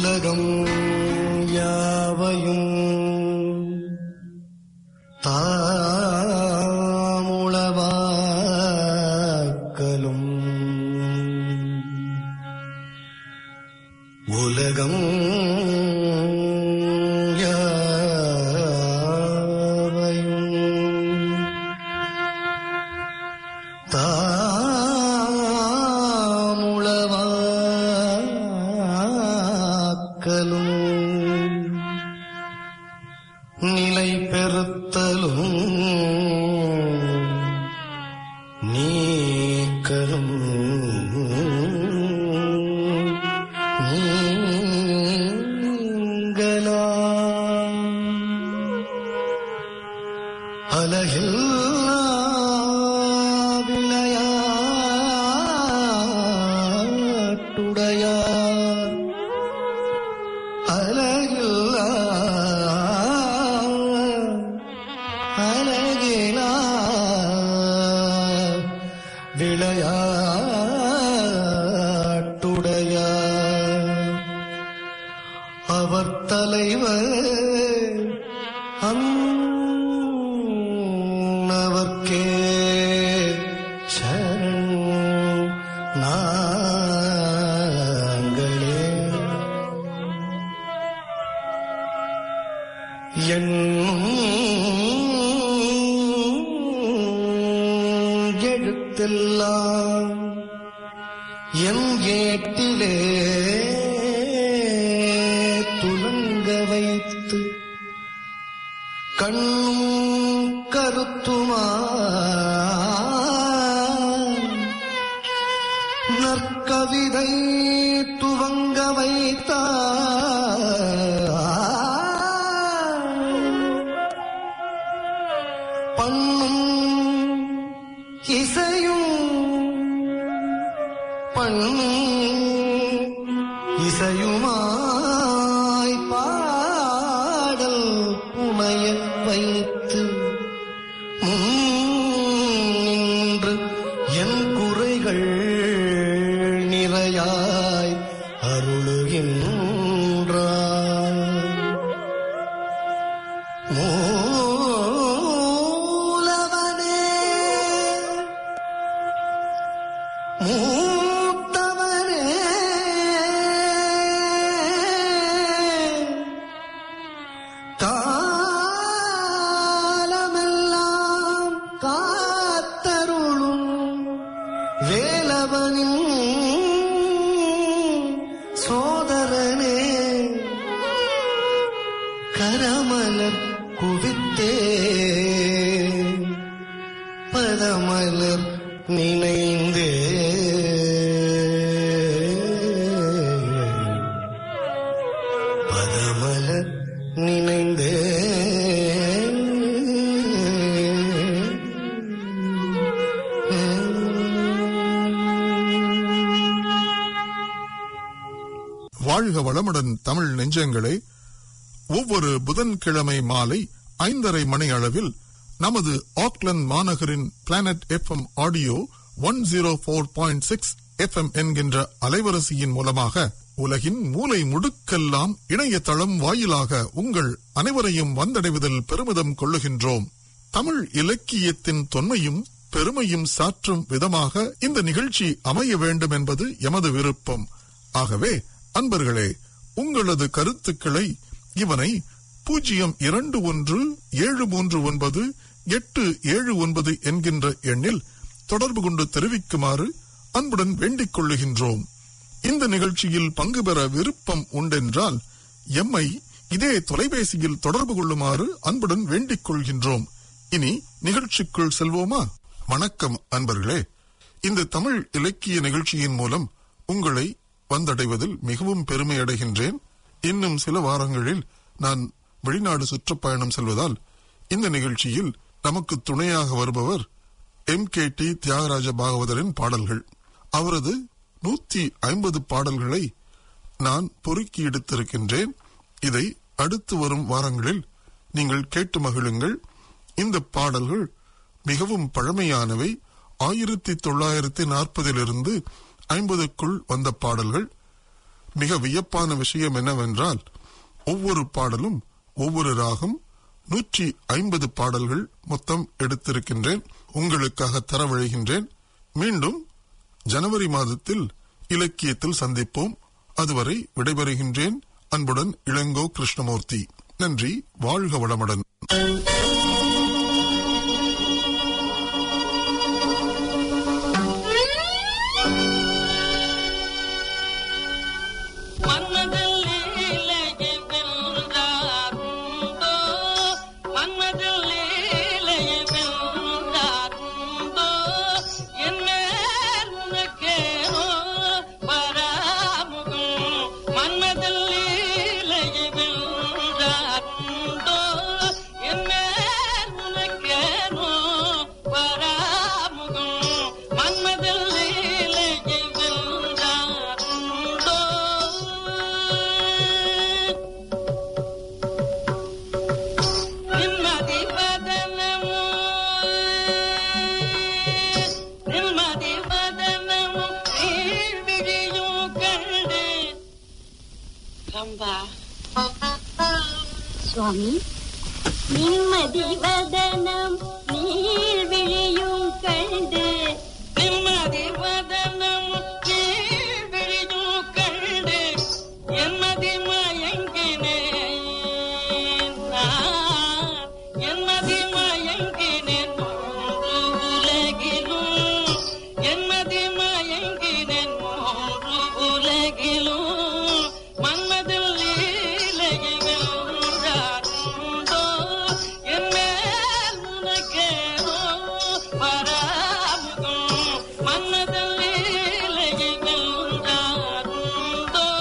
உலகம் யாவையும் தாமுளவாக்கலும் உலகம் யாவையும் தாமுளவாக்கலும் நிலை பெறுத்தலும் நீக்கலும் நீங்களாம் அலகில்லா விளையாட்டுடையார் அலகில்லா அலகிலா விளையாட்டுடையார் அவர் தலைவர் அன்னவர்க்கே சரண் நாங்களே என் எழுத்தெல்லாம் என் ஏட்டிலே துலங்க வைத்து கண்ணும் கருத்துமா நற்கவிதை துவங்க வைத்தார் பண்ணும் இசையும் பண்ணும் இசையுமாய் பாடல் புனைய வைத்து முன்னின்று என் குறைகள் நிறையாய் அருளுகின்றார் மூலவனே மூத்தவனே காலமெல்லாம் காத்தருளும் வேலவனின் சோதரனே கரமலர் குவித்தே பதமலர் நினைந்தே பதமலர் நினைந்தே வாழ்க வளமுடன் தமிழ் நெஞ்சங்களே ஒவ்வொரு புதன்கிழமை மாலை ஐந்தரை மணி அளவில் நமது ஆக்லந்து மாநகரின் planet FM audio one zero four point six FM என்கின்ற அலைவரிசையின் மூலமாக உலகின் மூலை முடுக்கெல்லாம் இணையதளம் வாயிலாக உங்கள் அனைவரையும் வந்தடைவதில் பெருமிதம் கொள்ளுகின்றோம் தமிழ் இலக்கியத்தின் தொன்மையும் பெருமையும் சாற்றும் விதமாக இந்த நிகழ்ச்சி அமைய வேண்டும் என்பது எமது விருப்பம் ஆகவே அன்பர்களே உங்களது கருத்துக்களை இவனை பூஜ்ஜியம் இரண்டு ஒன்று ஏழு மூன்று ஒன்பது எட்டு ஏழு ஒன்பது என்கின்ற எண்ணில் தொடர்பு கொண்டு தெரிவிக்குமாறு அன்புடன் வேண்டிக் கொள்ளுகின்றோம் இந்த நிகழ்ச்சியில் பங்கு பெற விருப்பம் உண்டென்றால் எம்மை இதே தொலைபேசியில் தொடர்பு கொள்ளுமாறு அன்புடன் வேண்டிக் கொள்கின்றோம் இனி நிகழ்ச்சிக்குள் செல்வோமா வணக்கம் அன்பர்களே இந்த தமிழ் இலக்கிய நிகழ்ச்சியின் மூலம் உங்களை வந்தடைவதில் மிகவும் பெருமை அடைகின்றேன் இன்னும் சில வாரங்களில் நான் வெளிநாடு சுற்றுப்பயணம் செல்வதால் இந்த நிகழ்ச்சியில் நமக்கு துணையாக வருபவர் எம் கே டி தியாகராஜ பாகவதரின் பாடல்கள் அவரது நூத்தி ஐம்பது பாடல்களை நான் பொறுக்கி எடுத்திருக்கின்றேன் இதை அடுத்து வரும் வாரங்களில் நீங்கள் கேட்டு மகிழுங்கள் இந்த பாடல்கள் மிகவும் பழமையானவை ஆயிரத்தி தொள்ளாயிரத்தி நாற்பதிலிருந்து ஐம்பதுக்குள் வந்த பாடல்கள் மிக வியப்பான விஷயம் என்னவென்றால் ஒவ்வொரு பாடலும் ஒவ்வொரு ராகம் நூற்றி ஐம்பது பாடல்கள் மொத்தம் எடுத்திருக்கின்றேன் உங்களுக்காக தரவழைகின்றேன் மீண்டும் ஜனவரி மாதத்தில் இலக்கியத்தில் சந்திப்போம் அதுவரை விடைபெறுகின்றேன் அன்புடன் இளங்கோ கிருஷ்ணமூர்த்தி நன்றி வாழ்க வளமுடன் மன்மதல் லீலையை வென்றாருண்டோ மன்மதல் லீலையை வென்றாருண்டோ என்ன உனக்கேனோ பராமுகம் மன்மதல் லீலையை வென்றாருண்டோ என்ன உனக்கேனோ பராமுகம் மன்மதல் லீலையை வென்றாருண்டோ நிம்மதி வதனமோ நிம்மதி வதனமோ நீழ்விழியும் கண்டு ரம்பா சுவாமி நிம்மதி வதனம் நீழ்விழியும் கண்டு நிம்மதி வதனம் நீழ்விழியும் கண்டு என்மதி மயங்கினேன் நான் என்மதி மயங்கினேன் மூன்று உலகிலும் என்மதி மயங்கினேன் மூன்று உலகிலும் மன்மதில் லீலையை வென்றாருண்டோ என் மேல் உனக்கேனோ பராமுகம் மன்மதில் லீலையை வென்றாருண்டோ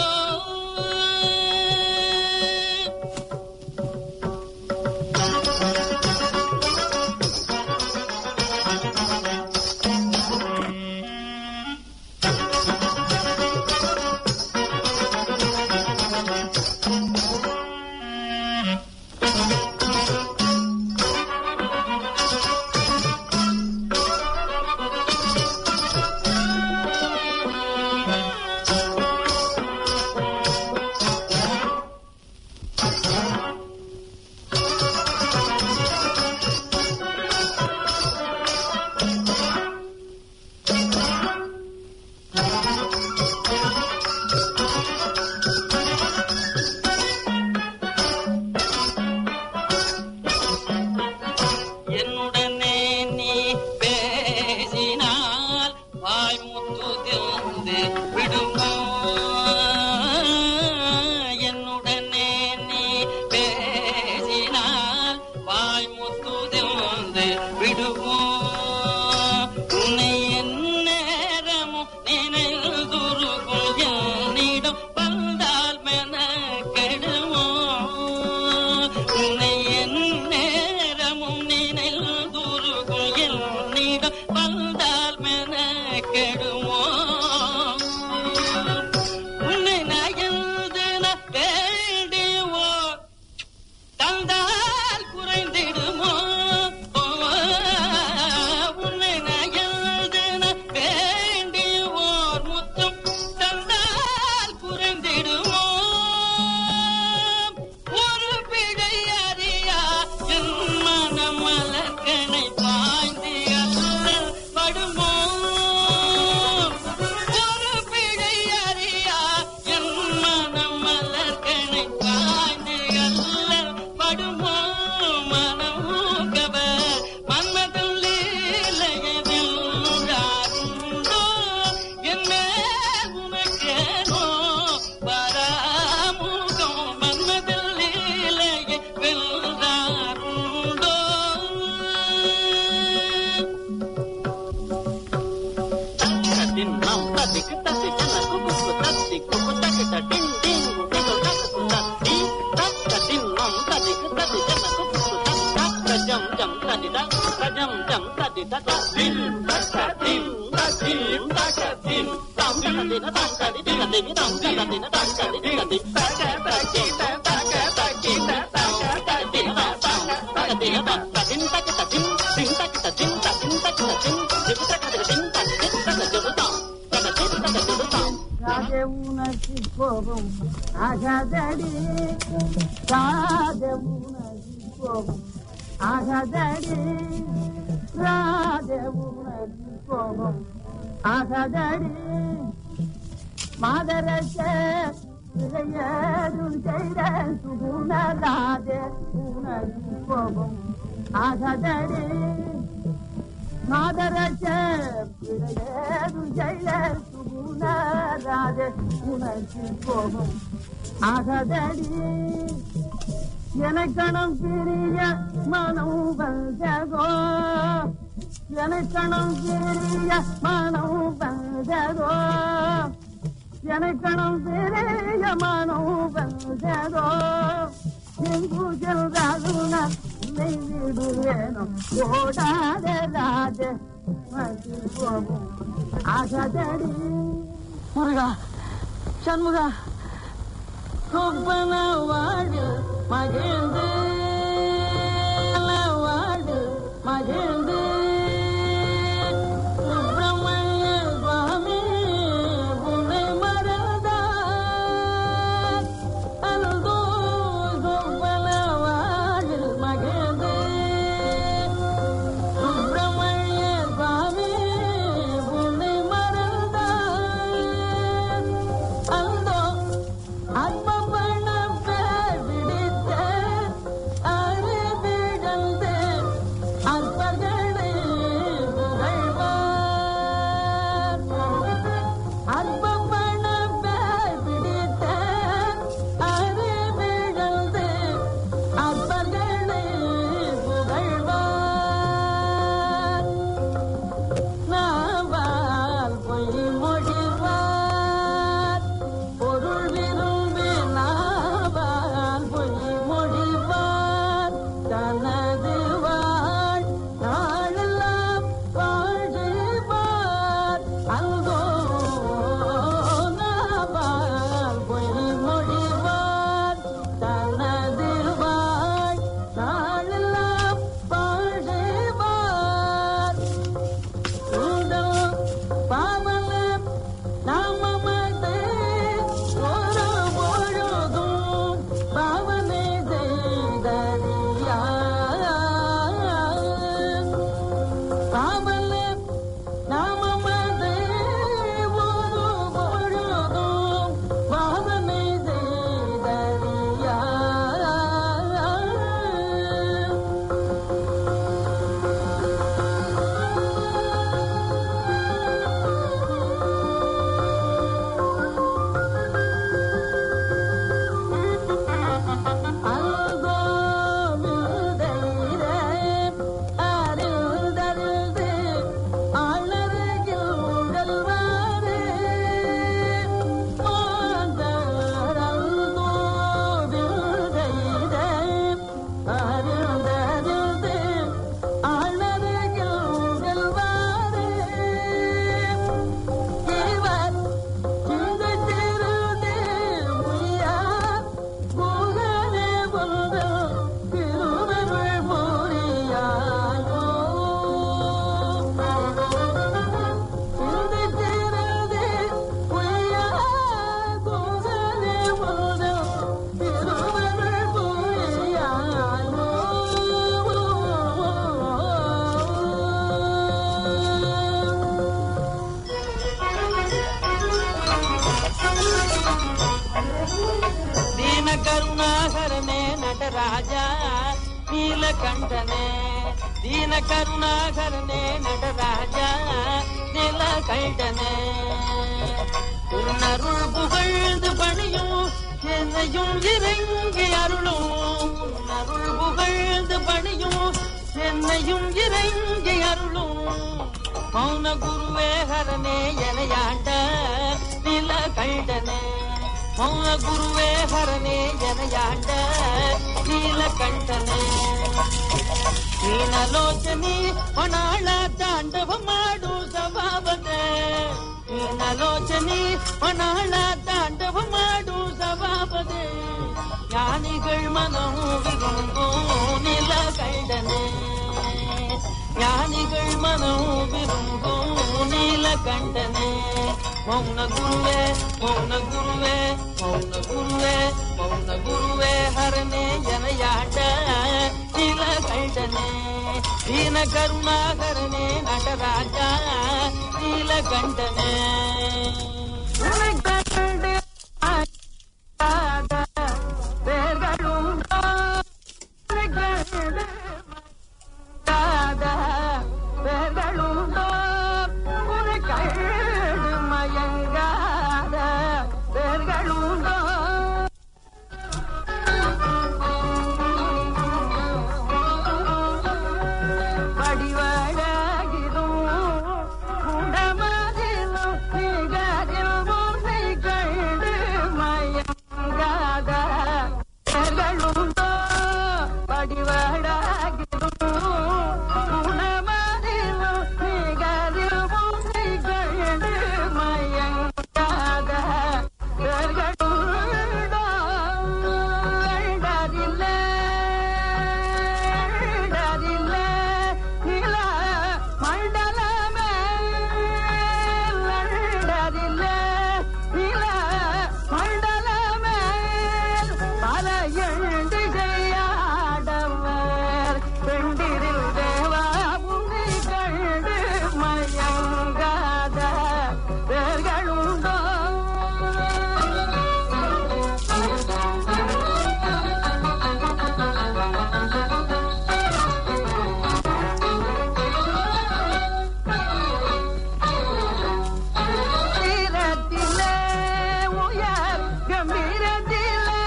என்னுடனே நீ பேசினால் வாய் முத்துதிர்ந்து விடுமோ என்னுடனே நீ பேசினால் வாய் முத்துதிர்ந்து விடுமோ உன்னை எந்நேரமும் நினைந்துருகும் என்னிடம் வந்தால் மென கெடுமோ உன்னை எந்நேரமும் நினைந்துருகும் என்னிடம் வந்தால் மென கெடுமோ உன்னை நயந்து வேண்டியோ தந்தால் குறைந்திடுமோ உன்னை நயந்து வேண்டியோர் முத்தம் தந்தால் குறைந்திடுமோ ஒரு பிழை அறியா என் மனம் மலர்கனை பாய்ந்து அல்லல் படுமோ ஒரு பிழை அறியா என் மனம் மலர்கனை பாய்ந்து அல்லல் படுமோ மனமூகவர் மன்மதம் லீலையை வென்றாருண்டோ என்ன உனக்கேனோ பராமுகம் மன்மதம் லீலையை வென்றாருண்டோ Tadin nam tadi kita tidak kuku tadi kuku tadi tadin ding kuku tadi tadi tadin nam tadi kita tidak kuku tadi jam jam tadi dah jam jam tadi dah tadin tadin tadin tadin tam tadi na tam tadi tadi tadi tam tadi na tam tadi tadi tadi tadi tadi tadi tadi na tam tadi na tam tadin tadi tadin ding tadi tadin tadin tadi tadin jibu tadi tadin tadin tadi tadi tam tadi tadi tadi tam ராஜ உனக்கு போகும் ஆகாதடி ராஜ உணர்ச்சி போகும் ஆகாதடி ராஜ உணர்ச்சி போகும் ஆகாதடி மாதரச இளையருள் செய்த சுகுணராஜ உணர்ச்சி போகும் ஆகாதடி மாதரச இளையருள் செய்த சுகுணராஜ உணர்ச்சி போகும் ஆகாதடி எனக்கணம் பிரிய மனம் வந்ததோ எனக்கணம் பிரிய மனம் வந்ததோ எனக்கணம் பிரிய மனம் வந்ததோ எங்கு சென்றாலும் நான் உன்னை விடுவேனும் ஓடாத ராஜ மதி போகும் ஆகாதடி முருகா சண்முகா கொப்பன வாடு மகிழ்ந்து வாடு மகிழ்ந்து சுப்பிரமணிய சுவாமி உன்னை மறந்தார் அல்தோ கொப்பன வாடு மகிழ்ந்து சுப்பிரமணிய சுவாமி உன்னை மறந்தார் அந்தோ அன்பப்பணம் பிடித்த அறிவிழந்து அற்பர்களை புகழ்வார் அன்பப்பணம் பிடித்த அறிவிழந்து அற்பர்களை புகழ்வார் நாவால் பொய் மொழிவார் பொருள் விரும்பி நாவால் பொய் மொழிவார் தனது வாழ் நாளெல்லாம் வாழ்வார் அங்கோ நாவால் பொய் மொழிவார் தனது வாழ் நாளெல்லாம் வாழ்வார் உங்கள் பாவலம் நாமமது ஒரு பொழுதும் பாவனை செய்தறியா பாவலம் நாமமது ஒரு பொழுதும் பாவனை செய்தறியா இவர் இந்த திருதே உய்யார் புகழே வந்து திருவருள் புரியாயோ இந்த திருதே உய்யார் புகழே வந்து திருவருள் புரியாயோ ದೀನ ಕರುಣಾಕರನೇ ನಟರಾಜ ನೀಲಕಂಠನೇ ದೀನ ಕರುಣಾಕರನೇ ನಟರಾಜ நீலகண்டனே உன்னருள் புகழ்ந்து பணியும் என்னையும் இறங்கி அருளும் உன்னருள் புகழ்ந்து பணியும் என்னையும் இறங்கி அருளும் மௌன குருவே ஹரனே எனையாண்ட நீலகண்டனே மௌன குருவே ஹரனே எனையாண்ட ನೀಲಕಂಠನೇ ನೀನಲೋಚನಿ ಒಣಾಳ ತಾಂಡವ ಮಾಡು ಸಭಾವನೆ ನೀನಲೋಚನಿ ಒಣಾಳ ತಾಂಡವ ಮಾಡು ಸಭಾವನೆ ஞானிகள் மனம் விரும்பும் நிலகண்டனே ஞானிகள் மனம் விரும்பும் நீலகண்டனே மௌன குருவே மௌன குருவே மௌன குருவே மௌன குருவே ஹரனே எனையாண்ட நீலகண்டனே தீன கருணாகரனே நடராஜா நீலகண்டனே உனக்கண்டு ஆகாத வேர்களுண்டோ உனக்கண்டு ஆகாத வேர்களுண்டோ உனக்கண்டு மயங்காத வேர்களுண்டோ வடிவழகிதும் குடமதிலும் நிகரில் முனை கண்டு மயங்காத வேர்களுண்டோ வடிவழகிதும் குணமதிலும் நிகரில் முனை கண்டு மயங்காத வேர்களுண்டோ அண்டதில்லை அண்டதில்லை நில மண்டலமே அண்டதில்லை நில மண்டலமே பல எழுந்து செய்யாடவர் பெண்டிரில் தேவா முனி கண்டு மயங்காத பேர்களுண்டோ தீரத்திலே உயர் கம்பீரத்திலே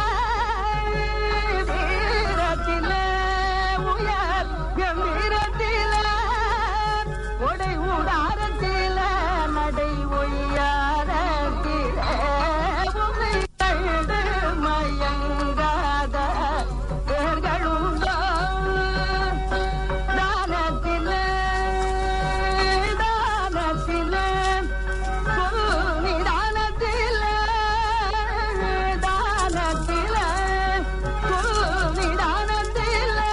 தீரத்திலே உயர் கம்பீரத்திலே உடை உடாரத்திலே நடை ஒய்யாரத்திலே உன்னை கண்டு மயங்காத பேர்களுண்டோ தானத்திலே தானத்திலே நிதானத்திலே தானத்திலே நிதானத்திலே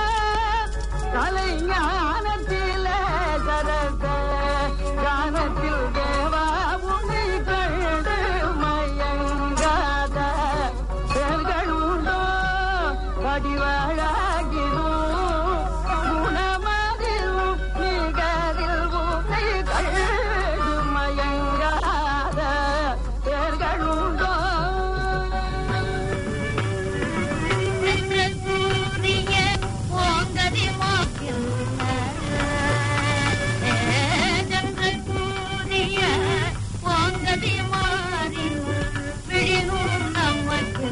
கலைஞானத்திலே சரச ஞானத்தில் தேவா உன்னை கண்டு மயங்காத பேர்களுண்டோ வடிவாழாகிடும் குணமதிலும் நிகரில் உன்னை கண்டு மயங்காத பேர்களுண்டோ சூரிய ஓங்கதி சூரிய ஓங்கதி மாறின் விழிநூல் நமக்கு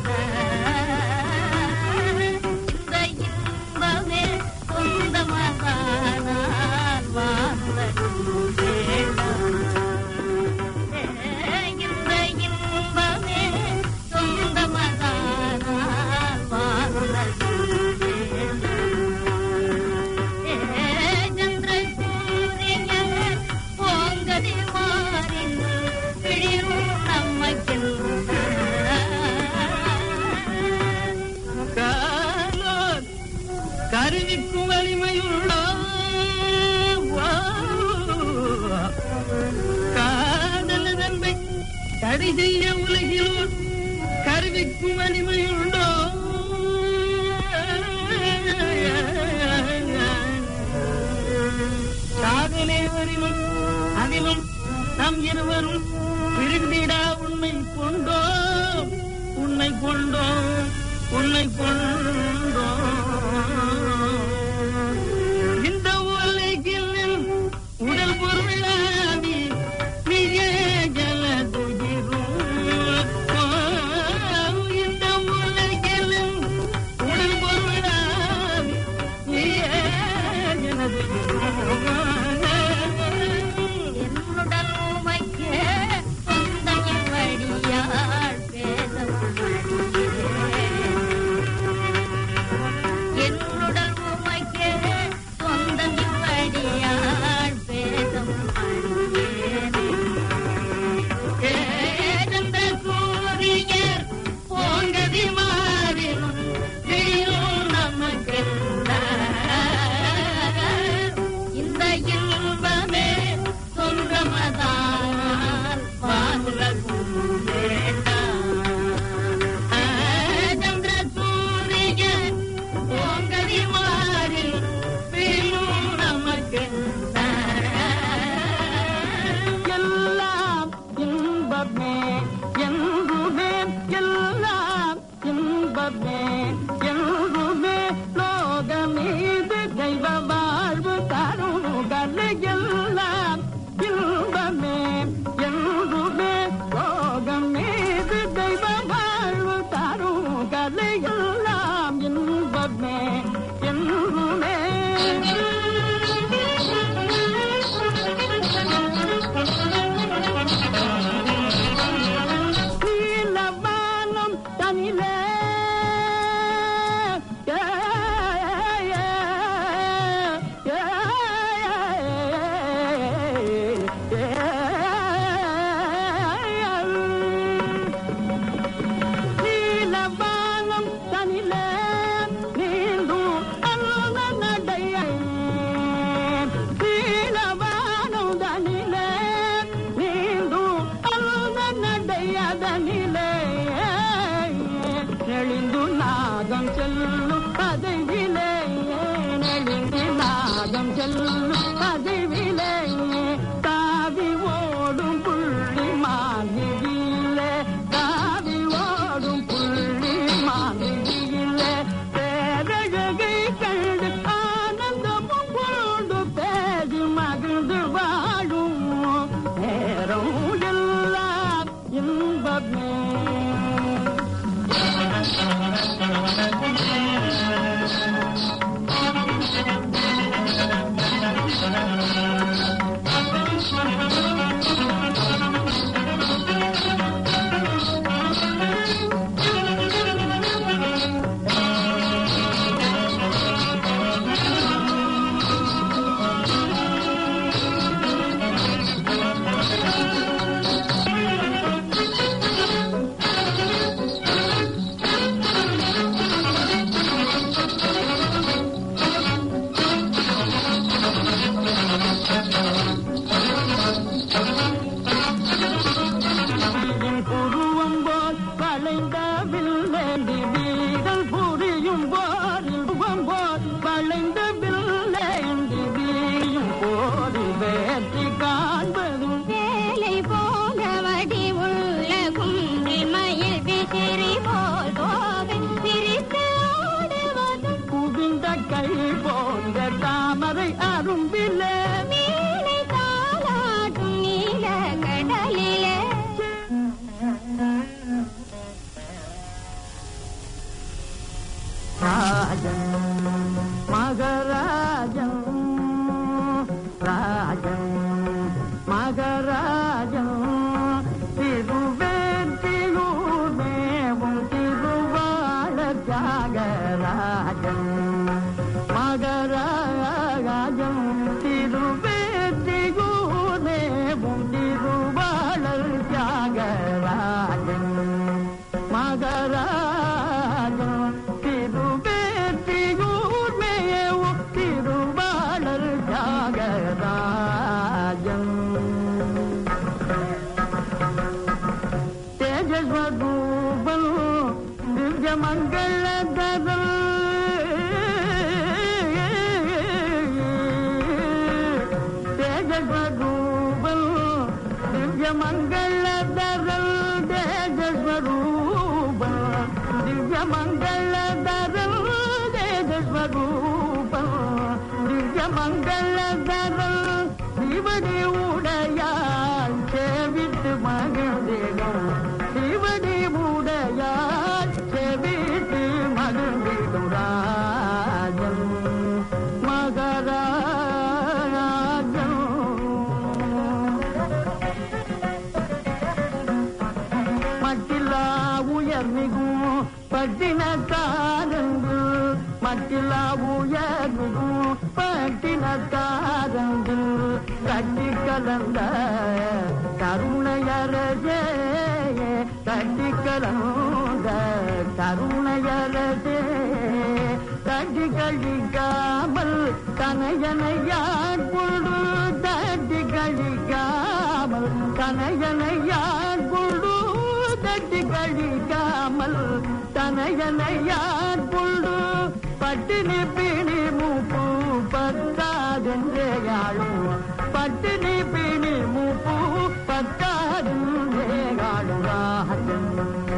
இந்த இன்பமே சொந்தமகானால் வாழ்வதும் வேண்டாம் இந்த இன்பமே சொந்தமகானால் வாழ்வதும் சந்திரசூரியன் போங்கதி மாறின் பிழிரும் நம்மைக்கின்ற காலோர் கருவிக்கும் வலிமையுள்ளோ காதல் நன்மை தடை செய்ய உலகிலோர் கருவிக்கும் வலிமையுண்டோ காதலே வரினும் அதிலும் நம் இருவரும் பிரிந்திடா உண்மை கொண்டோ உன்னை கொண்டோ உன்னை கொண்டோ இந்த உலகில் உடல் பொருளாதி நீயே ஜலதுகிரும் இந்த உலகில் உடல் பொருளாதி நீயே ஜலதுகிரும் என்னுடன் உமைக்கு சொந்தம் வழியாள் பேச தனிலே ஏ, ஏ, ஏ, நீலவானம் தனிலே நீந்தும் அருண நடையை நீலவானம் தனிலே நீந்தும் அருண நடையதனிலே நெளிந்து நாகம் செல்லும் பதவியிலே நெளிந்து நாகம் செல்லும் பதவியிலே தாவி ஓடும் புள்ளி மாளிகையிலே தாவி ஓடும் புள்ளி மாளிகையிலே பேரழகை கண்டு ஆனந்தமும் கொண்டு பேசி மகிழ்ந்து வாழும் நேரம் எல்லாம் இன்பமே என் புருவம் போல் வளைந்த வில்லேந்தி வீரல் புரியும் போரில் புவம் போல் வளைந்த வில்லேந்தி வீயும் போரில் வேற்றி காண்பதும் வேலை போல வடிவுள்ள குன்றில் மயில் விசிறி போல் தோகை விரித்து ஆடுவதும் குவிந்த கை போன்ற தாமரை அரும்பிலே மீனை தாளாட்டும் நீல கடலிலே ராஜன் மகராஜன் ராஜன் மகராஜன் திருவேற்றியூர் மேவும் திருவாளர் தியாகராஜன் மகராஜன் திருவேற்றியூர் மேவும் திருவாளர் தியாகராஜன் மகராஜன் திருவேற்றியூர் மேவும் திருவாளர் தியாகராஜன் தேஜஸ்வரூபன் திவ்ய மங்களதரன் தேஜஸ்வரூபன் திவ்ய மங்களதரன் தேஜஸ்வரூபன் திவ்ய மங்களதரன் தேஜஸ்வரூபன் திவ்ய மங்களதரன் சிவனி உடையால் சேவித்து மகிழ்ந்திடும் சிவனி உடையால் சேவித்து மகிழ்ந்திடும் ராஜன் மகராஜன் மட்டில்லா உயர் மிகும் பட்டினத்தாரங்கு மட்டில்லா உயர் மிகும் பட்டினத்தாரங்கு கட்டி கலந்த கருணையரசே கட்டி கலந்த கருணையரசே தட்டி கழிக்காமல் கனையனையான் கொண்டு தட்டி கழிக்காமல் கனையனையான் கொண்டு தட்டி கழிக்காமல் தனையனையான் கொண்டு பட்டினி பிணி மூப்பு பத்தாதென்றே யாழும் பட்டினி பிணி மூப்பு பத்தாதென்றே யாழும் ராஜன்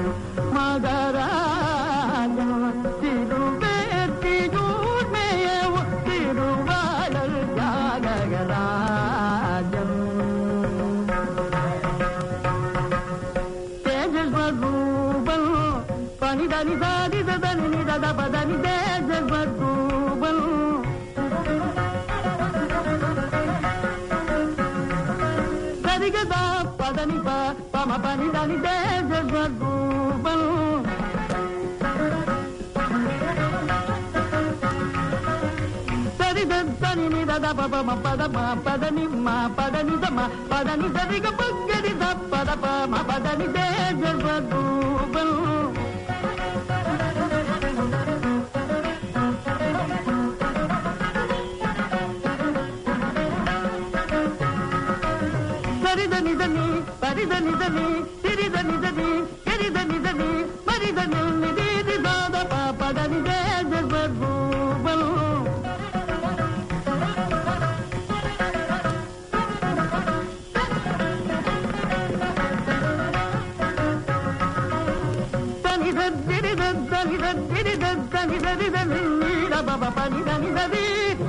மகராஜன் திருவேற்றியூர் மேயவு திருவாளர் ஜாகராஜன் தேஜஸ்வரூபன் பனிதனி சாதிதனி நிதத பதனி தேஜஸ்வரூபன் சரிகதா பதனி ப பம பனிதனி தேஜஸ்வரூபன் పద పద మ పద మ పద ని మ పద ని ద మ పద ని ద రి గ ప గ రి ద పద ప మ పద ని దే జగదూబల్ సరిద నిదని పరిద నిదని సిరిద నిదని ఎరిద నిదని పరిద నిది దాద పాపద నిదే జగదూబల్ తని దరి దని దరి దని దరి దని నీడ బబ పని దని దది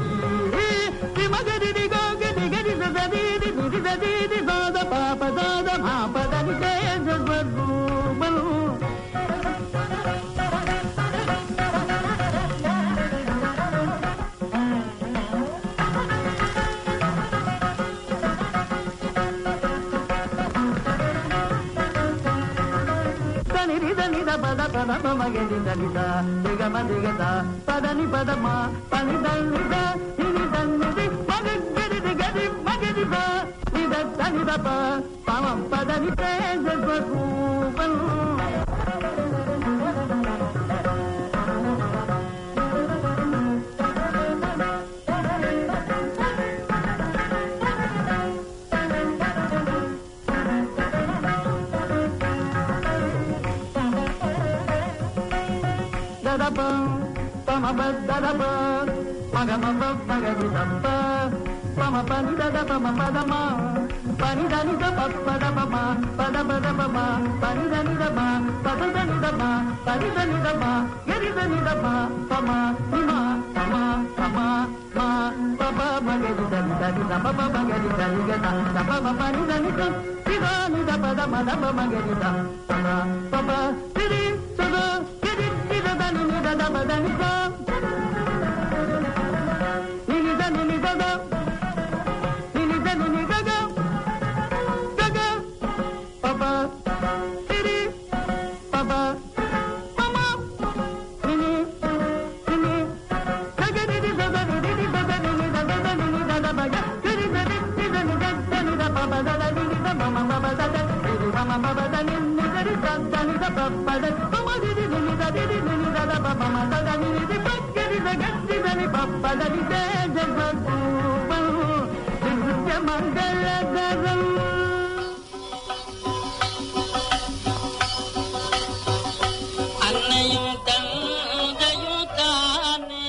మగరి ది గరి గరి దది ది ది దది ది దాద పాప దాద మా పదని దే జగదూబల్ దని రి దని ద పద పద మ మగరి దని ద దిగ మ దిగ ద పదని పద మ పని దని ద ని దని ది మగ గరి ది గరి మగరి ద ని ద దని ద ప పమ పదని తే జగదూబల్ దదప పమ దదప మగ మగ మగ దప్ప పమ పని దద పమ పదమ పని దని ద పద పమ పద పద పమ పని దని ద పద దని ద పని దని ద గరి దని ద పమ నిమ పమ పమ మా పప మగరి దని దని ద పప మగరి దని గ ద పమ పని దని ద సిదాని ద పద మద మగరి ద పమ పప సిరి సద గరి ద దని ద ద పదని ద నిని ద నిని ద ద నిని ద నిని ద గ గ గ పప సిరి పప పమ నిని నిని గ గ ని ది ద ద ని ది ది ద ద ని ని ద ద ద ని ని ద ద బ గ గ రి ద ని ది ద ని ద ద ని ద ప ప ద ద ని ని ద మ మ మ ప ద ద ని ది మ మ మ ప ద ని ని ద రి ద ద ని ద ప ప ద ప మ ది ది ని ని ద ది ది ని ని ద ద ప ప మ ద ద ని ని ది ప గ రి ద గ ది ద ని ప ప ద ని దే జగదూపం నిత్య మంగళకరం அன்னையும் தந்தையும் தானே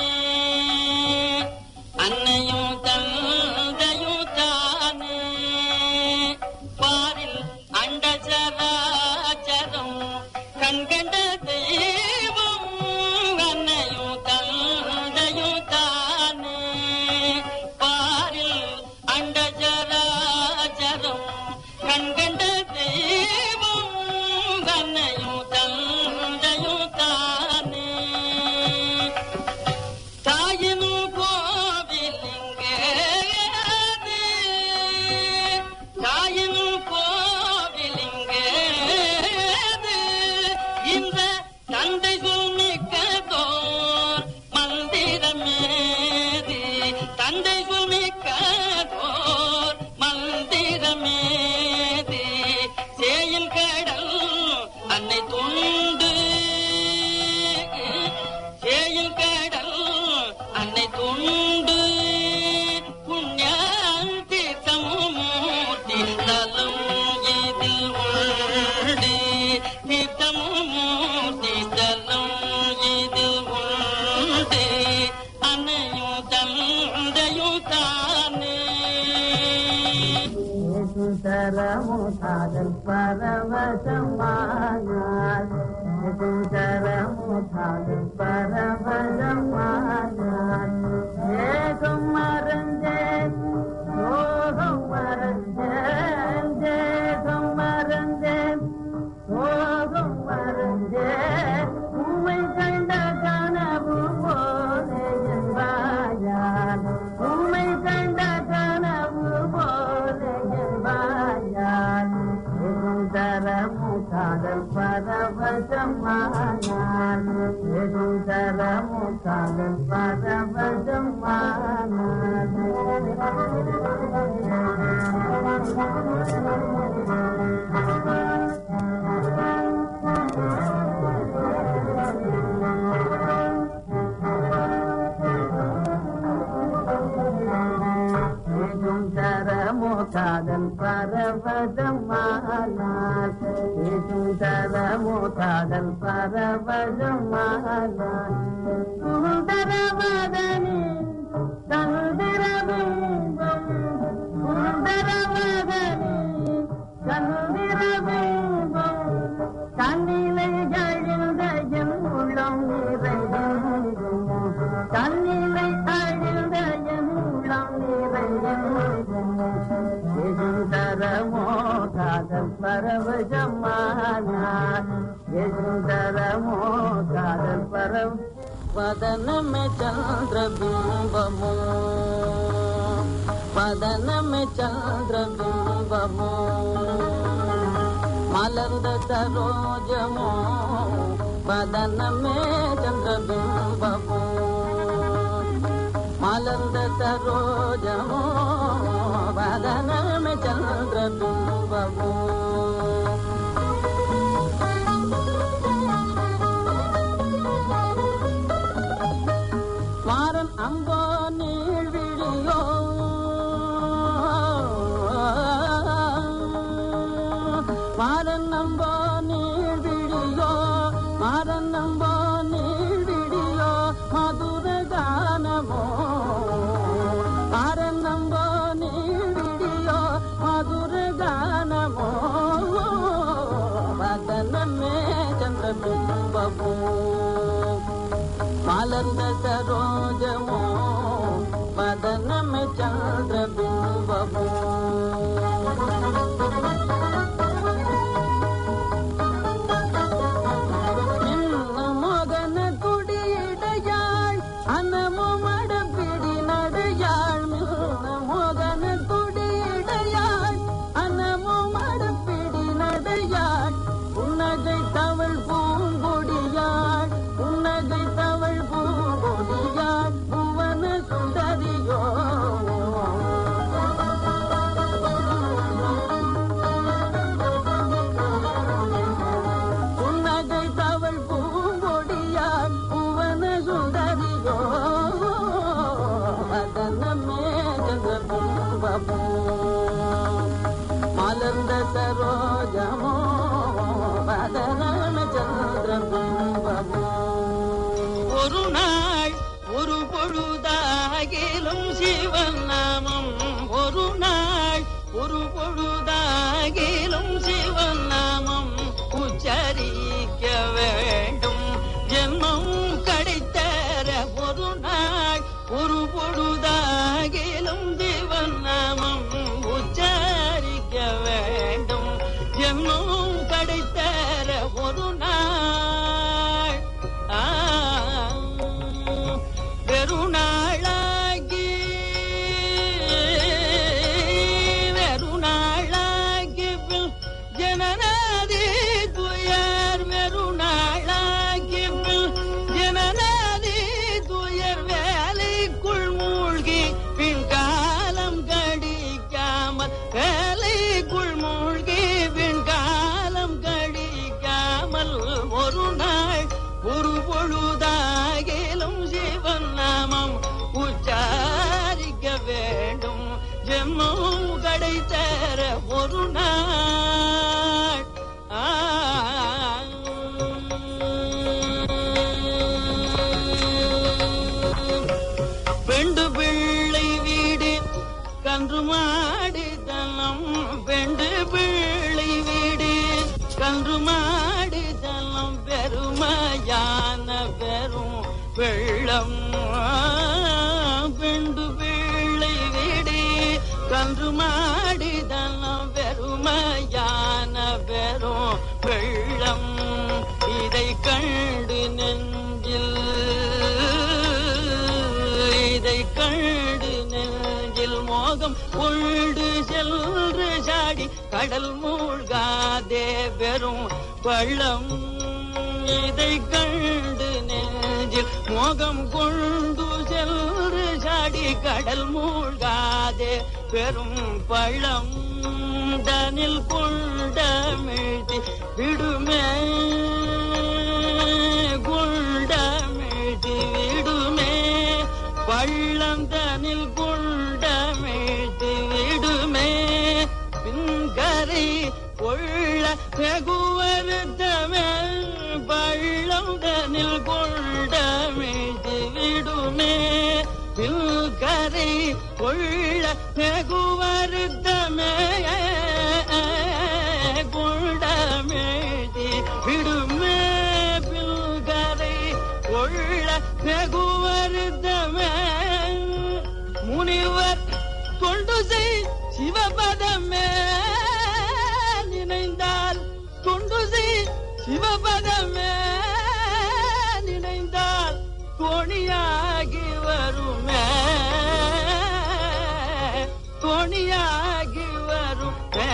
அன்னையும் தந்தையும் தானே பாரில் அண்டசராச்சரம் கண்கண்ட தெய்வம் அன்னையும் தந்தையும் தானே பாரில் அண்டசராச்சரம் கண்கண்ட தெய்வம் அன்னையும் தந்தையும் தானே தாயினும் கோவிலிங்கே தாயினும் கோவிலிங்கே இந்த தந்தை சுமிக்கதோர் மந்திரமேதி தந்தை சுமிக்கதோர் மந்திரமேதி சேயில் கடல் அன்னை துண்டு சேயில் கடல் அன்னை துண்டு புண்ணியால் தீர்த்தமூர்த்தி தலம் இதில் உண்டு தீர்த்தமூர்த்தி தலம் இதில் உண்டு அன்னையும் தந்தையும் தானே சுந்தரமு காதல் பரவசமானார் சுந்தரமு காதல் பரவசமானார் ஏகம் மறந்தேன் யோகம் மறந்தேன் தேகம் மறந்தேன் யோகம் மறந்தேன் உமை கண்ட கனவு போலே என்பாயால் உமை கண்ட கனவு போலே என்பாயால் தரமு காதல் பரவசம் பரவசமானார் எதும் தரமுக்காக ஏதும் தரமோ காதல் பரவசமானார் ஏதும் தரமோ காதல் பரவசமானார் சுந்தரவதனே சந்திரபிம்பம் சுந்தரவதனே சந்திரபிம்பம் தன்னிலை அழிந்த என் உள்ளம் நிறையும் தன்னிலை அழிந்த என் உள்ளம் நிறையும் எதுந்தரமோ காதல் பரவசமானார் எதுந்தரமோ காதல் பரவ వదనమే చంద్రబింబము వదనమే చంద్రబింబము మలర్ద సరోజము వదనమే చంద్రబింబము మలర్ద సరోజము వదనమే చంద్రబింబము மாறன் அம்போ நீழ்விழியோ மாறன் அம்போ நீழ்விழியோ மாறன் அம்போ நீழ்விழியோ மதுர கானமோ மாறன் அம்போ நீழ்விழியோ மதுர கானமோ வதனமே சந்திரபிம்பமோ மலர்ந்த சரோஜமோ வதனமே சந்திரபிம்பமோ நின்ன மகன குடியிடையாள் அனமோ மடப்பிடி நடையாள் மின்ன மகன குடியிடையாள் அனமோ மடப்பிடி நடையாள் உன்னகை தவள் பூங்கொடியாள் உன்னகை தவள் பூங்கொடியாள் புவன சுந்தரியோ புன்னகை தவள் பூங்கொடியாள் புவன சுந்தரியோ அதனமே சந்திரபிம்பமோ மலர்ந்த சரோஜமோ வதனமே சந்திரபிம்பமோ ஒரு நாள் ஒரு பொழுதாகிலும் சிவன் நாமம் ஒரு நாள் ஒரு பொழுதாகிலும் சிவன் நாமம் உச்சரிக்க வேண்டும் ஜென்மம் கிடைத்தர ஒரு நாள் ஒரு பொழுதாகிலும் சிவன் நாமம் உச்சரிக்க வேண்டும் ஜென்மம் கிடைத்தர ஒரு நாள் ஆ, வெறுநாளாகி வெறுநாளாகி பின் ஜனநாதி துயர் வெறுநாளாகி பின் ஜனநாதி துயர் வேலைக்குள் மூழ்கி பின் காலம் கடிக்காமல் வேலைக்குள் மூழ்கி பின் காலம் கடிக்காமல் ஒரு நாள் ஒரு பொழுதாகிலும் சிவன் நாமம் உச்சாரிக்க வேண்டும் ஜென்மம் கிடைத்தர ஒரு நாள் ஆ. பெண்டு பிள்ளை வீடு கன்று மாடு தனம் பெண்டு பிள்ளை வீடு கன்று மாடு தனம் பெருமையான பெரும் வெள்ளம் பெண்டு பிள்ளை வீடு கன்று மாடு தனம் பெருமையான பெரும் வெள்ளம் இதை கண்டு நெஞ்சில் இதை கண்டு நெஞ்சில் மோகம் உண்டு சென்று சாடி கடல் மூழ்காதே பெரும் பள்ளம் இதை கண்டு நெஞ்சில் மோகம் கொண்டு சென்று சாடி கடல் மூழ்காதே பெரும் பள்ளம் தனில் கொண்டமிழ்த்தி விடுமே குண்டமிழ்த்தி விடுமே பள்ளம் தனில் குண்டமிழ்த்தி விடுமே பின்கரை கொள்ள வெகுவருத்தமே பள்ளம் தனில் கொண்டமிழ்த்தி விடுமே பின்கரை கொள்ள வெகுவருத்தமே குண்டமிழ்த்தி விடுமே பில்கரை கொள்ள வெகுவருத்தமே முனிவர் தொண்டு செய் சிவபதமே நினைந்தால் தொண்டு செய் சிவபதமே நினைந்தால் தோணியாகி வருமே தோணியாகி வருமே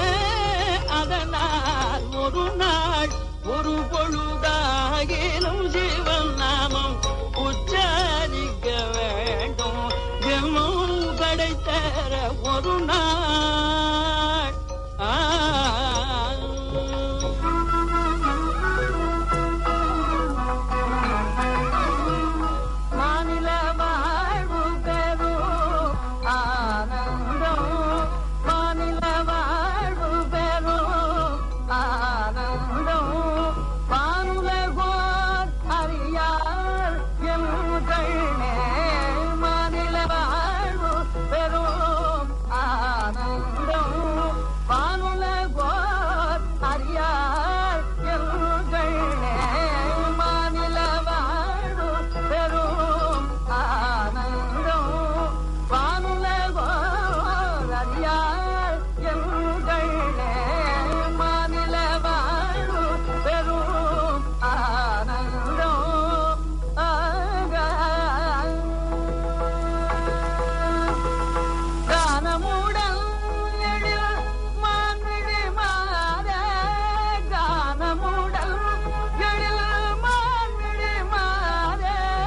அதனால் ஒரு நாள் ஒரு பொழுதாகிலும் சிவன் நாமம் உச்சரிக்க வேண்டும் ஜென்மம் படைத்தர ஒரு நாள் ஆ. மாநில வாழ்வு பெறும் ஆனந்தம் மாநில வாழ்வு பெறும் ஆனந்தம் வானுலகோர் அறியார் எல்கண்ணே மாநில வாழ்வு பெறும் ஆனந்தம் வானுலகோர் அறியார் எல்கண்ணே மாநில வாழ்வு பெறும் ஆனந்தம் வானுலகோர் அறியார் எல்கண்ணே மாநில வாழ்வு பெறும் ஆனந்தம் ஆகா கானமுடன் எழில் மான்விழி மாற கானமுடன் எழில் மான்விழி மாற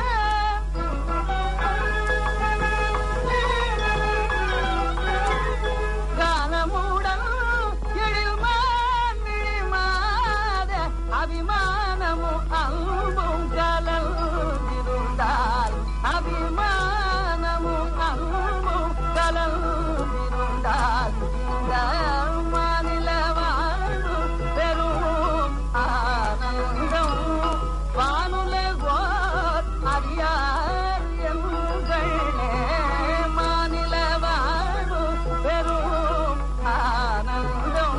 கானமுடன் எழில் மான்விழி மாற அபிமானமும் அன்பும் கலந்திருந்தால் அபிமானமும் அன்பும் கலந்திருந்தால் இந்த மாநில வாழ்வு பெரும் ஆனந்தம் வானுலகோர் அறியார் எங்களே மாநில வாழ்வு பெரும் ஆனந்தம்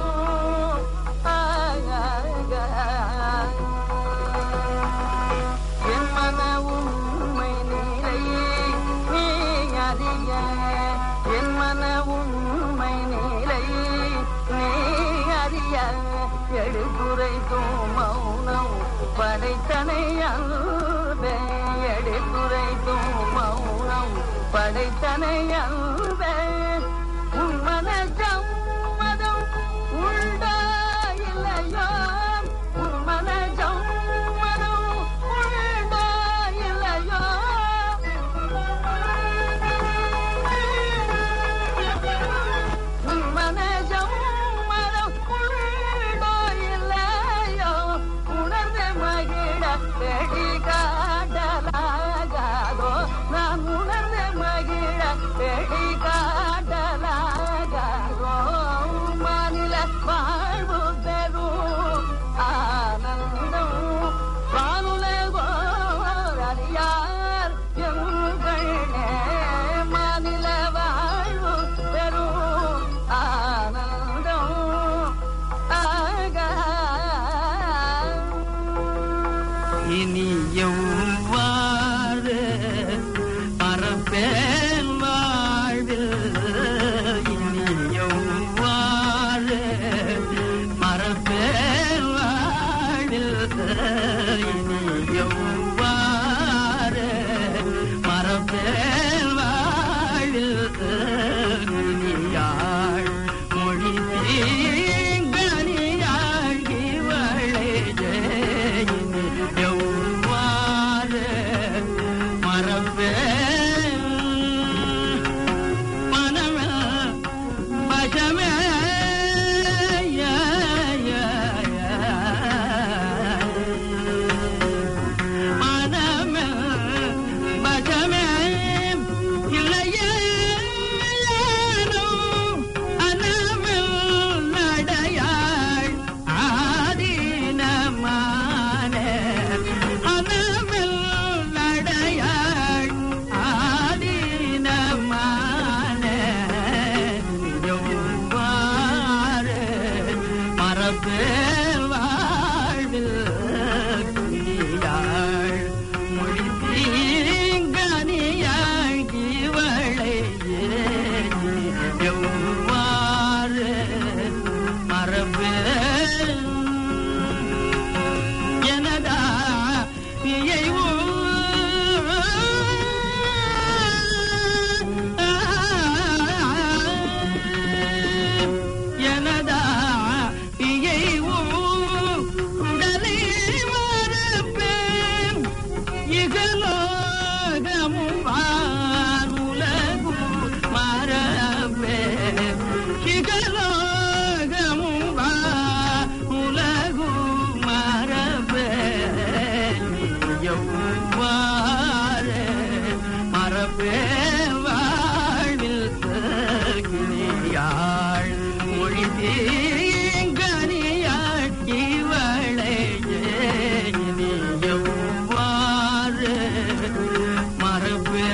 என் மன உண்மை நிலை நீ அறிய என் மன உண்மை நிலை நீ அறிய எடுத்துரைத்தும் மௌனம் படைத்தனை அன்பே எடுத்துரைத்தும் மௌனம் படைத்தனை அன்பே உன் மனசம் மதம் உண்டா இல்லையோ உன் மனசம் மதம் உண்டா இல்லையோ உன் மனசம் மதம் உண்டோ இல்லையோ உணர்ந்து மகிழ வெடி காட்டலாகாதோ நான் உணர்ந்து மகிழ வெடி காட்டலாகாதோ மாநில வாழ்வு பெறும் ஆனந்தம் வானுலகோர் அறியார் எங்களே மாநில வாழ்வு பெறும் ஆனந்தம் ஆகா இனி எவ்வாறு பரப்பேன் வாழ்வில் இனி எவ்வாறு மறப்பேன் வாழ்வில் இனி எவ்வாறு மறப்பேன் வாழ்வில் இனியாள் மொழி கனியாள் இவளே ஜெயினி சிகலோகமும் வானுலகும் மரபே சிகலோகமும் வானுலகும் மரபே எவ்வாறு மரபே வாழ்வில் தகினியாள் மொழி தீங்கனியாள் இவளை இனி எவ்வாறு மரபே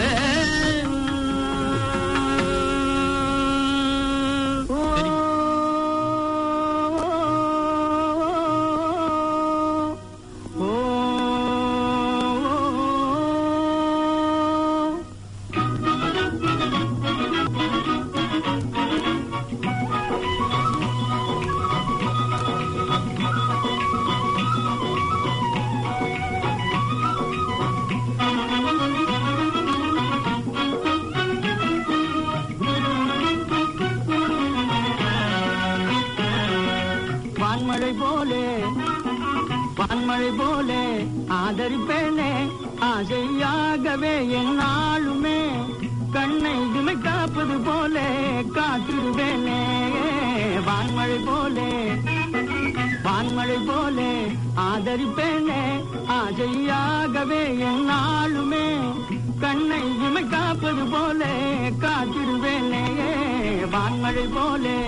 வான்மழை போலே வான்மழை போலே ஆதரிப்பேனே ஆசையாகவே என்னாலுமே கண்ணை இமை காப்பது போலே காத்திருவேனே வான்மழை போலே வான்மழை போலே ஆதரிப்பேனே ஆசையாகவே என்னாலுமே கண்ணை இமை காப்பது போலே காத்திருவேனே வான்மழை போலே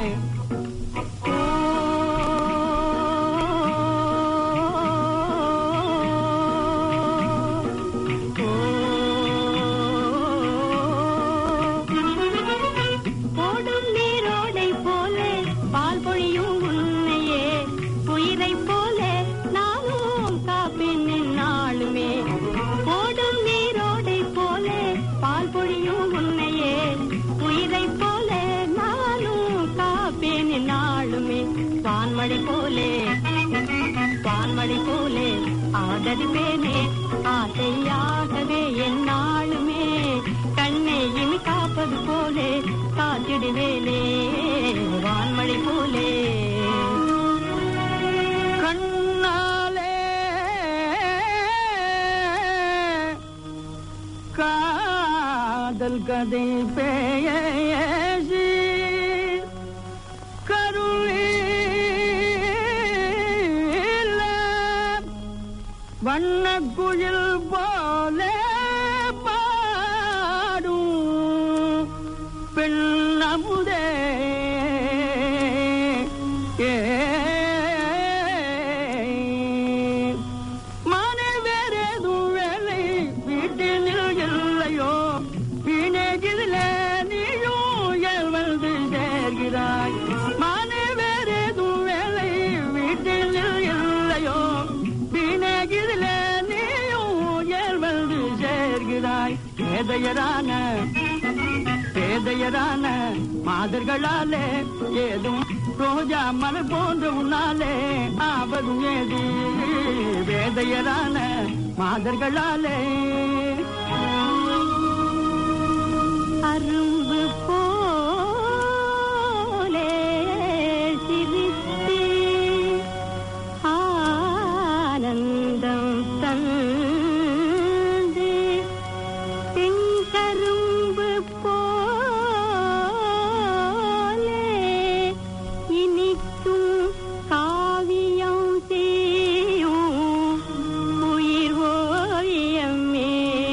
ஓடும் நீரோடை போலே பால் பொழியும் உன்னையே உயிரை போலே நானும் காப்பேன் நாளுமே ஓடும் நீரோடை போலே பால் பொழியும் உன்னையே உயிரை போலே நானும் காப்பேன் நாளுமே வான்மழை போலே வான்மழை போலே ஆதரிப்பேனே ஆசையாகவே என்னாலுமே கண்ணை இனி காப்பது போலே காத்திடுவேனே வான்மழை போலே கண்ணாலே காதல் கதை பேசி கருளீல வண்ண குயில் போலே பாடும் பெண்ணமுதே ஏ மனை வேறேதும் வேலை வீட்டில் இல்லையோ வீணேகிதில நீயும் என் வந்து சேர்கிறாய் மனை வேறேதும் வேலை வீட்டில் இல்லையோ வீணேகிதில நீயும் என் வந்து சேர்கிறாய் பேதையரான பேதையரான மாதர்களாலே ஏதும் ரோஜா மலர் போன்ற உன்னாலே ஆவதும் ஏது வேதையரான மாதர்களாலே அரும்பு போலே சிரித்து ஆனந்தம் தந்து தென்கரும்பு போலே இனிக்கும் காவியம் செய்யும் உயிர் ஓவியமே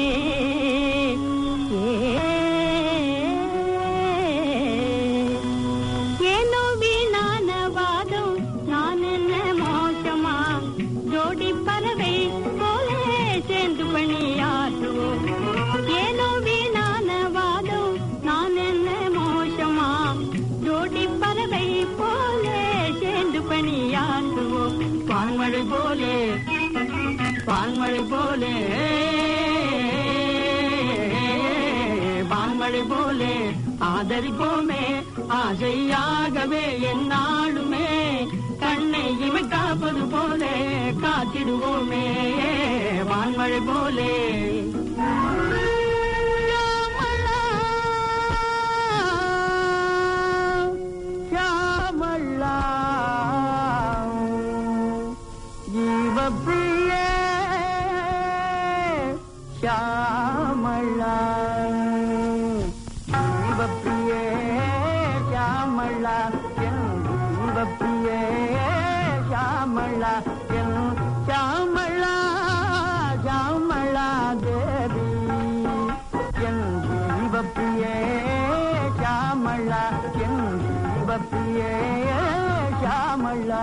ஏனோ வீணான வாதம் நான் என்ன மோசமா ஜோடி பறவை போலே சேர்ந்து பணியாற்றுவோம் ஏனோ வீணான வாதம் நான் என்ன மோசமா ஜோடி பறவை போலே சேர்ந்து பணியாற்றுவோம் பான்மழை போலே பான்மழை போலே பான்மழை போலே ஆதரிப்போமே ஆசையாகவே என்னாலுமே கண்ணை இமை காப்பது போலே காத்திடுவோமே வான்மழை போலே ஷியாமளா, ஜீவப்பிரியே ஷாமளா ஜீவப்பிரியே ஷாமளா என் ஜீவப்பிரியே ஷாமளா என் ஷாமளா ஷாமளா தேவி என் ஜீவப்பிரியே ஷாமளா என் ஜீவப்பிரியே ஷாமளா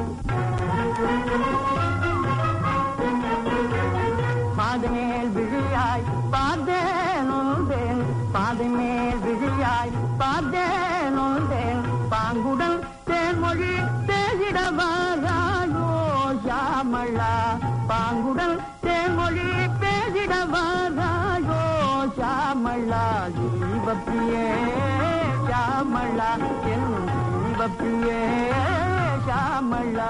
பாதமேல் விழியாய் பார்த்தேன் உந்தேன் பாதமேல் விழியாய் பார்த்தேன் உந்தேன் பாங்குடன் தேன்மொழி பேசிடவாராயோ ஷாமளா பாங்குடன் தேன்மொழி பேசிடவாராயோ ஷாமளா ஜீவப்பிரியே ஷாமளா என் ஜீவப்பிரியே ஷாமளா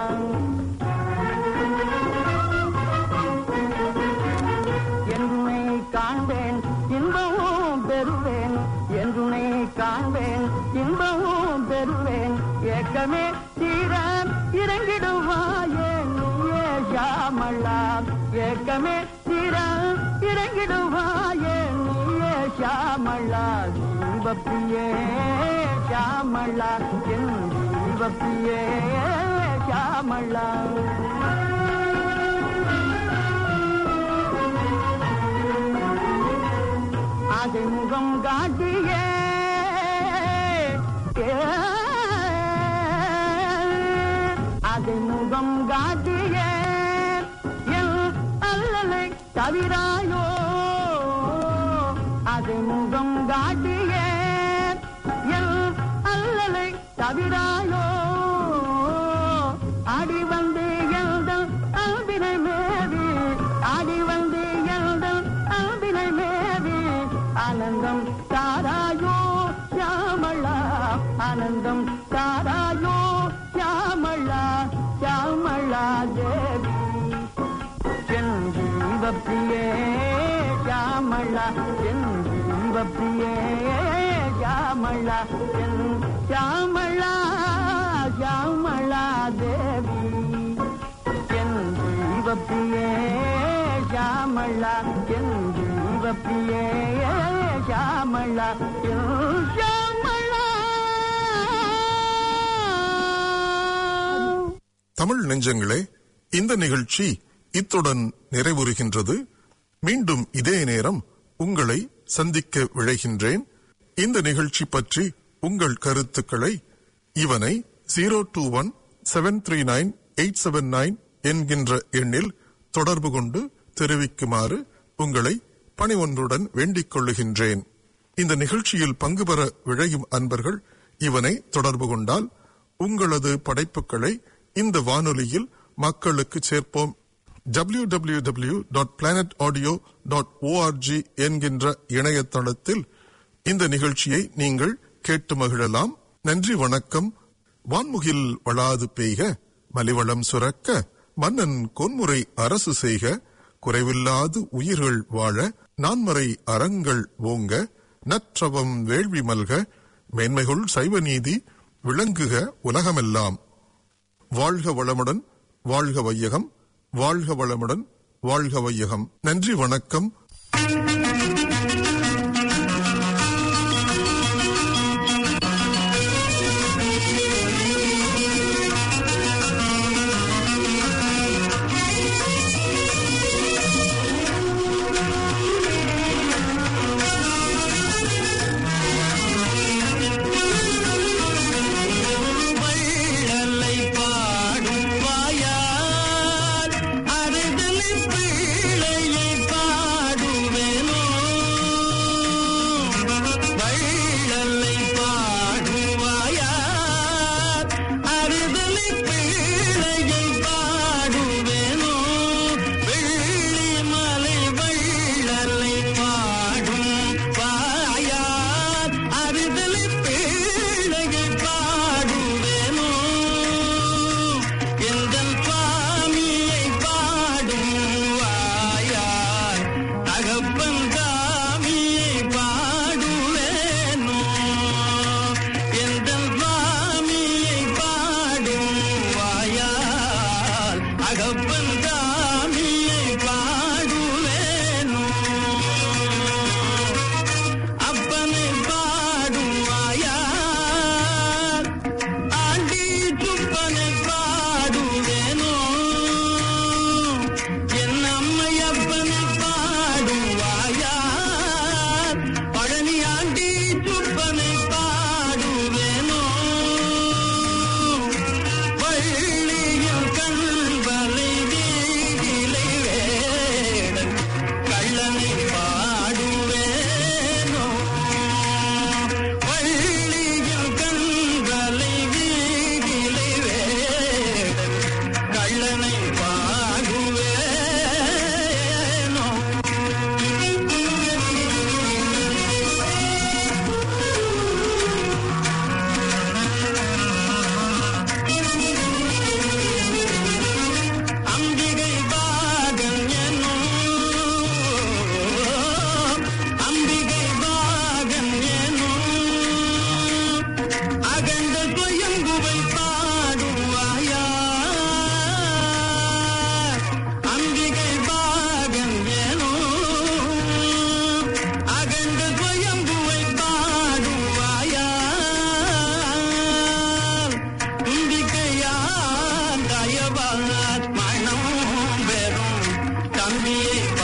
என்றுனை காண்பேன் இன்பமும் பெறுவேன் என்றுனை காண்பேன் இன்பமும் பெறுவேன் ஏக்கமே தீர இறங்கிடுவாயே நீயே ஷாமளா ஏக்கமே தீர இறங்கிடுவாயே நீயே ஷாமளா ஜீவப்பிரியே ஷாமளா என் ஜீவப்பிரியே ஷாமளா அதை முகம் காட்டியே அதை முகம் காட்டியே என் அல்லலை தவிராயோ அதை முகம் காட்டியே என் அல்லலை தவிராயோ அடி வந்து எழுதல் அன்பினை மேவி அடி வந்து எழுதல் அன்பினை மேவி ஆனந்தம் தாராயோ ஷியாமளா ஆனந்தம் தாராயோ ஷியாமளா ஷியாமளா தேவி என் ஜீவப்பிரியே ஷியாமளா என் ஜீவப்பிரியே ஷியாமளா என் ஷியாமளா ஷியாமளா தேவி என் ஜீவப்பிரியே ஷியாமளா என் ஜீவப்பிரியே ஷியாமளா என் ஷியாமளா தமிழ் நெஞ்சங்களே இந்த நிகழ்ச்சி இத்துடன் நிறைவுறுகின்றது மீண்டும் இதே நேரம் உங்களை சந்திக்க விழைகின்றேன் இந்த நிகழ்ச்சி பற்றி உங்கள் கருத்துக்களை இவனை zero two one seven three nine eight seven nine என்கின்ற எண்ணில் தொடர்பு கொண்டு தெரிவிக்குமாறு உங்களை பணிவொன்றுடன் வேண்டிக் கொள்ளுகின்றேன் இந்த நிகழ்ச்சியில் பங்கு பெற விழையும் அன்பர்கள் இவனை தொடர்பு கொண்டால் உங்களது படைப்புகளை இந்த வானொலியில் மக்களுக்கு சேர்ப்போம் www.planetaudio.org dot planet audio dot ORG என்கின்ற இணையதளத்தில் இந்த நிகழ்ச்சியை நீங்கள் கேட்டு மகிழலாம் நன்றி வணக்கம் வான்முகில் வளாது பெய்க மலிவளம் சுரக்க மன்னன் கொன்முறை அரசு செய்க குறைவில்லாது உயிர்கள் வாழ நான்மறை அறங்கள் ஓங்க நற்றவம் வேள்வி மல்க மேன்மைகுள் சைவ நீதி விளங்குக உலகமெல்லாம் வாழ்க வளமுடன் வாழ்க வையகம் வாழ்க வளமுடன் வாழ்க வையகம் நன்றி வணக்கம் வள்ளலை பாடும் வாயால் அறுதலை பிள்ளையை பாடுவேனோ பூமியே